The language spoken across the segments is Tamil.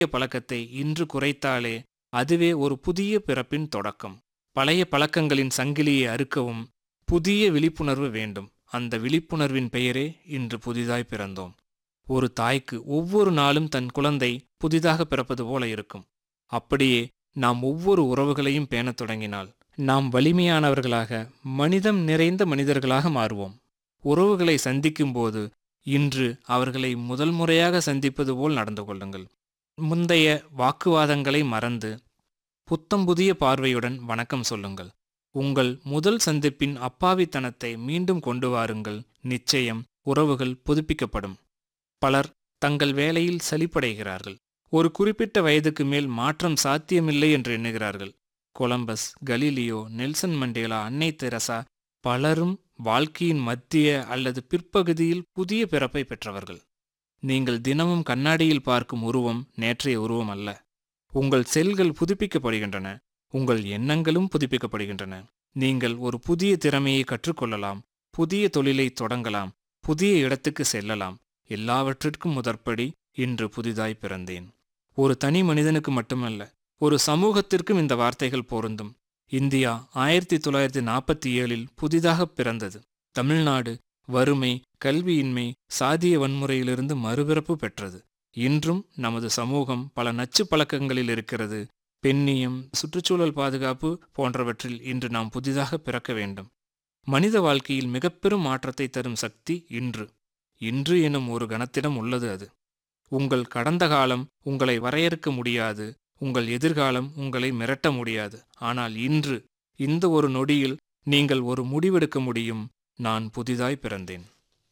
பழக்கத்தை இன்று குறைத்தாலே அதுவே ஒரு புதிய பிறப்பின் தொடக்கம் பழைய பழக்கங்களின் சங்கிலியை அறுக்கவும் புதிய விழிப்புணர்வு வேண்டும் அந்த விழிப்புணர்வின் பெயரே இன்று புதிதாய் பிறந்தோம் ஒரு தாய்க்கு ஒவ்வொரு நாளும் தன் குழந்தை புதிதாக பிறப்பது போல இருக்கும் அப்படியே நாம் ஒவ்வொரு உறவுகளையும் பேணத் தொடங்கினால் நாம் வலிமையானவர்களாக மனிதம் நிறைந்த மனிதர்களாக மாறுவோம் உறவுகளை சந்திக்கும்போது இன்று அவர்களை முதல் முறையாக சந்திப்பது போல் நடந்து கொள்ளுங்கள் முந்தைய வாக்குவாதங்களை மறந்து புத்தம் புதிய பார்வையுடன் வணக்கம் சொல்லுங்கள் உங்கள் முதல் சந்திப்பின் அப்பாவித்தனத்தை மீண்டும் கொண்டு வாருங்கள் நிச்சயம் உறவுகள் புதுப்பிக்கப்படும் பலர் தங்கள் வேலையில் சலிப்படைகிறார்கள் ஒரு குறிப்பிட்ட வயதுக்கு மேல் மாற்றம் சாத்தியமில்லை என்று எண்ணுகிறார்கள் கொலம்பஸ் கலீலியோ நெல்சன் மண்டேலா அன்னை தெரசா பலரும் வாழ்க்கையின் மத்திய அல்லது பிற்பகுதியில் புதிய பிறப்பை பெற்றவர்கள் நீங்கள் தினமும் கண்ணாடியில் பார்க்கும் உருவம் நேற்றைய உருவம் அல்ல உங்கள் செல்கள் புதுப்பிக்கப்படுகின்றன உங்கள் எண்ணங்களும் புதுப்பிக்கப்படுகின்றன நீங்கள் ஒரு புதிய திறமையை கற்றுக்கொள்ளலாம் புதிய தொழிலை தொடங்கலாம் புதிய இடத்துக்கு செல்லலாம் எல்லாவற்றிற்கும் முதற்படி இன்று புதிதாய் பிறந்தேன் ஒரு தனி மனிதனுக்கு மட்டுமல்ல ஒரு சமூகத்திற்கும் இந்த வார்த்தைகள் பொருந்தும் இந்தியா ஆயிரத்தி தொள்ளாயிரத்தி நாற்பத்தி ஏழில் புதிதாக பிறந்தது தமிழ்நாடு வறுமை கல்வியின்மை சாதிய வன்முறையிலிருந்து மறுபிறப்பு பெற்றது இன்றும் நமது சமூகம் பல நச்சு பழக்கங்களில் இருக்கிறது பெண்ணியம் சுற்றுச்சூழல் பாதுகாப்பு போன்றவற்றில் இன்று நாம் புதிதாக பிறக்க வேண்டும் மனித வாழ்க்கையில் மிகப்பெரும் மாற்றத்தை தரும் சக்தி இன்று இன்று எனும் ஒரு கணத்திடம் உள்ளது அது உங்கள் கடந்த காலம் உங்களை வரையறுக்க முடியாது உங்கள் எதிர்காலம் உங்களை மிரட்ட முடியாது ஆனால் இன்று இந்த ஒரு நொடியில் நீங்கள் ஒரு முடிவெடுக்க முடியும் நான் புதிதாய் பிறந்தேன்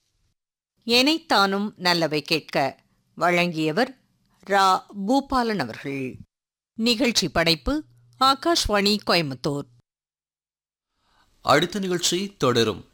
எனைத்தானும் நல்லவை கேட்க வழங்கியவர் ரா பூபாலன் அவர்கள் நிகழ்ச்சி படைப்பு ஆகாஷ்வாணி கோயம்புத்தூர் அடுத்த நிகழ்ச்சி தொடரும்